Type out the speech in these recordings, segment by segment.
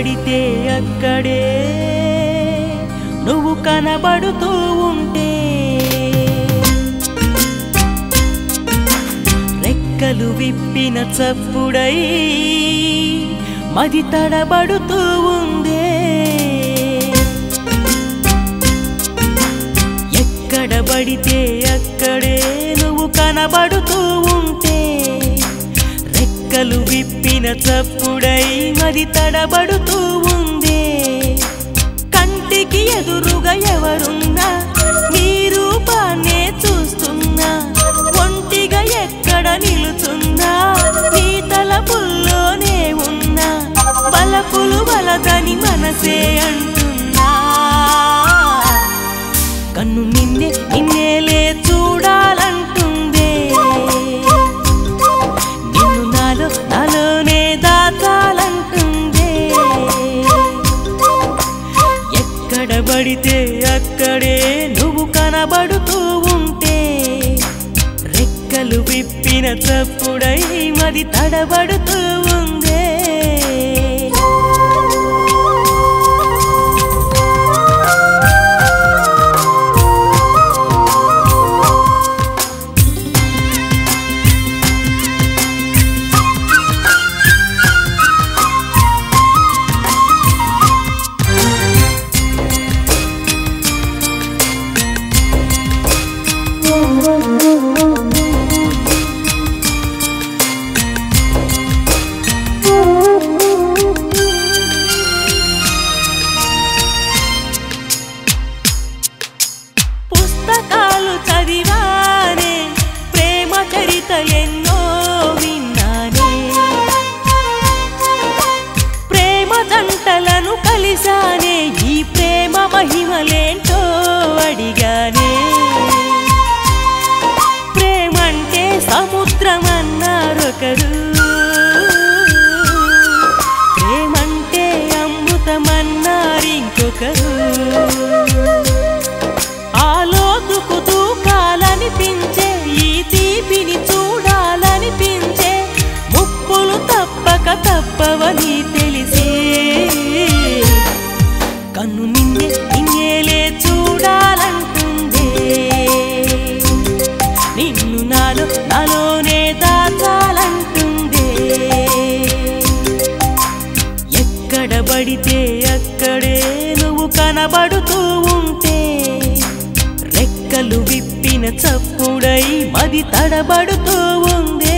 ఎక్కడబడితే అక్కడే నువ్వు కనబడుతూ ఉంటే రెక్కలు విప్పిన చప్పుడై మది తడబడుతూ ఉందే ఎక్కడబడితే అక్కడే నువ్వు కనబడుతూ ఉంటే రెక్కలు విప్పిన చప్పుడై మది తడబడుతూ ఉందే కంటికి ఎదురుగా ఎవరున్నా నీ రూపాన్నే చూస్తున్నా ఒంటిగా ఎక్కడ నిలుచున్నా నీ తలపుల్లోనే ఉన్నా బలపులు బలదని మనసే అంటున్నా కన్ను నిన్నే నిన్నేలే చూడాలంటుందే నిన్ను నాలో నాలోనే దాచాలంటుందే ఎక్కడ పడితే అక్కడే నువ్వు కనబడుతూ ఉంటే రెక్కలు విప్పిన చప్పుడై మది తడబడుతూ ఉందే పుస్తకాలు చదివానే ప్రేమ చరిత ఎన్నో విన్నానే ప్రేమ జంటలను కలిసానే ఈ ప్రేమ మహిమలేంటో అడిగానే ప్రేమంటే సముద్రం అన్నారొకరు ప్రేమంటే అమృతమన్నారు ఇంకొకరు ఆలోతుకు దూకాలనిపించే ఈ తీపిని చూడాలనిపించే ముప్పులు తప్పక తప్పవని తెలిసే కన్ను నిన్నే నిన్నేలే చూడాలంటుందే నిన్ను నాలో నాలోనే దాచాలంటుందే ఎక్కడ పడితే అక్కడే నువ్వు కనబడుతూ ఉంటే రెక్కలు విప్పిన చప్పుడై మది తడబడుతూ ఉందే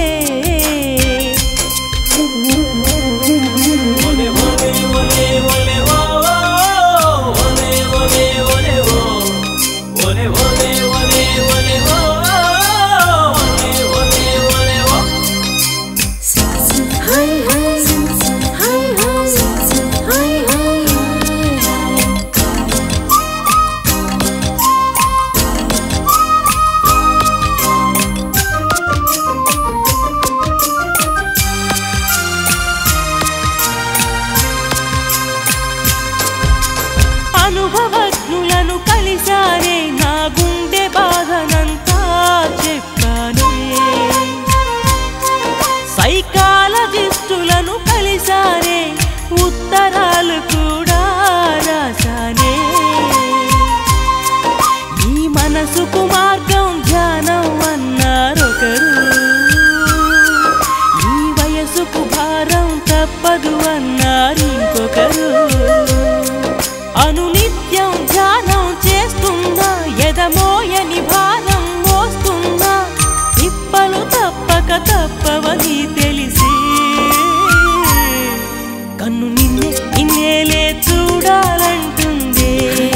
అనుభవజ్ఞులను కలిశానే నా గుండె బాధనంతా చెప్పానే సైకాలజిస్టులను కలిశానే ఉత్తరాలు కూడా రాశానే ఈ మనసుకు మార్గం ధ్యానం అన్నారొకరు ఈ వయసుకు భారం తప్పదు అన్నారు ఇంకొకరు అనునిత్యం ధ్యానం చేస్తున్నా ఎదమోయని భారం మోస్తున్నా తిప్పలు తప్పక తప్పవని తెలిసి కన్ను నిన్నే నిన్నేలే చూడాలంటుందే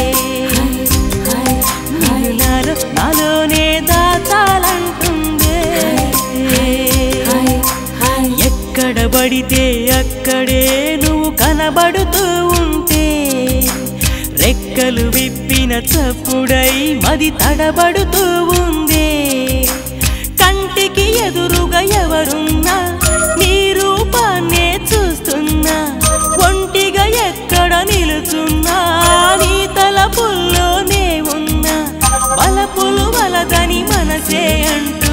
నిన్ను నాలో నాలోనే దాచాలంటుందే ఎక్కడ పడితే అక్కడే నువ్వు కనబడుతూ ఉంటే రెక్కలు విప్పిన చప్పుడై మది తడబడుతూ ఉందే కంటికి ఎదురుగా ఎవరున్నా నీ రూపాన్నే చూస్తున్నా ఒంటిగా ఎక్కడ నిలుచున్నా నీ తలపుల్లోనే ఉన్నా బలపులు వలదని మనసే అంటూ